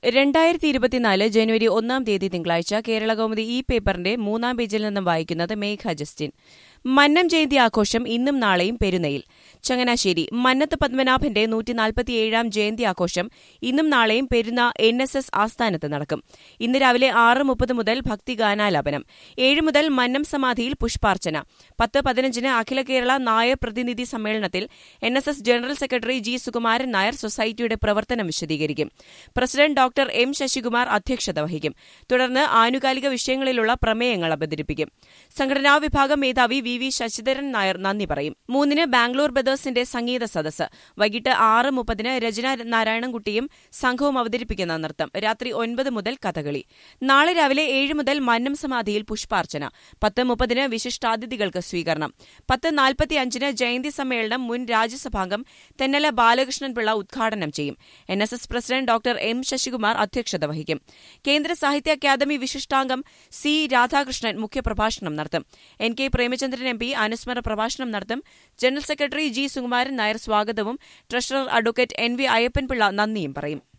രണ്ടായിരത്തി ഇരുപത്തിനാല് ജനുവരി ഒന്നാം തീയതി തിങ്കളാഴ്ച കേരള കൗമുദി ഈ പേപ്പറിന്റെ മൂന്നാം പേജിൽ നിന്നും വായിക്കുന്നത് മേഘ ജസ്റ്റിൻ മന്നം ജയന്തി ആഘോഷം ഇന്നും നാളെയും പെരുന്നയിൽ ചങ്ങനാശ്ശേരി മന്നത്ത് പത്മനാഭന്റെ നൂറ്റിനാൽപ്പത്തിയേഴാം ജയന്തി ആഘോഷം ഇന്നും നാളെയും പെരുന്ന എൻ എസ് എസ് ആസ്ഥാനത്ത് നടക്കും ഇന്ന് രാവിലെ ആറ് മുപ്പത് മുതൽ ഭക്തിഗാനാലാപനം ഏഴ് മുതൽ മന്നം സമാധിയിൽ പുഷ്പാർച്ചന പത്ത് പതിനഞ്ചിന് അഖില കേരള നായർ പ്രതിനിധി സമ്മേളനത്തിൽ N S S general secretary G Sukumaran Nair സൊസൈറ്റിയുടെ പ്രവർത്തനം വിശദീകരിക്കും പ്രസിഡന്റ് ഡോക്ടർ എം ശശികുമാർ അധ്യക്ഷത വഹിക്കും തുടർന്ന് ആനുകാലിക വിഷയങ്ങളിലുള്ള പ്രമേയങ്ങൾ അവതരിപ്പിക്കും സംഘടനാ വിഭാഗം മേധാവി വി വി ശശിധരൻ നായർ നന്ദി പറയും മൂന്നിന് ബാംഗ്ലൂർ ബ്രദേഴ്സിന്റെ സംഗീത സദസ്സ് വൈകിട്ട് ആറ് മുപ്പതിന് രചന നാരായണൻകുട്ടിയും സംഘവും അവതരിപ്പിക്കുന്ന നൃത്തം രാത്രി ഒൻപത് മുതൽ കഥകളി നാളെ രാവിലെ ഏഴ് മുതൽ മന്നം സമാധിയിൽ പുഷ്പാർച്ചന പത്ത് മുപ്പതിന് വിശിഷ്ടാതിഥികൾക്ക് സ്വീകരണം പത്ത് നാൽപ്പത്തി അഞ്ചിന് ജയന്തി സമ്മേളനം മുൻ രാജ്യസഭാംഗം തെന്നല ബാലകൃഷ്ണൻ പിള്ള ഉദ്ഘാടനം ചെയ്യും N S S president doctor M Sasikumar അധ്യക്ഷത വഹിക്കും കേന്ദ്ര സാഹിത്യ അക്കാദമി വിശിഷ്ടാംഗം സി രാധാകൃഷ്ണൻ മുഖ്യപ്രഭാഷണം നടത്തും N K Premachandran M P അനുസ്മര പ്രഭാഷണം നടത്തും general secretary G Sukumaran Nair സ്വാഗതവും treasurer advocate N V Ayyappanpillai നന്ദിയും പറയും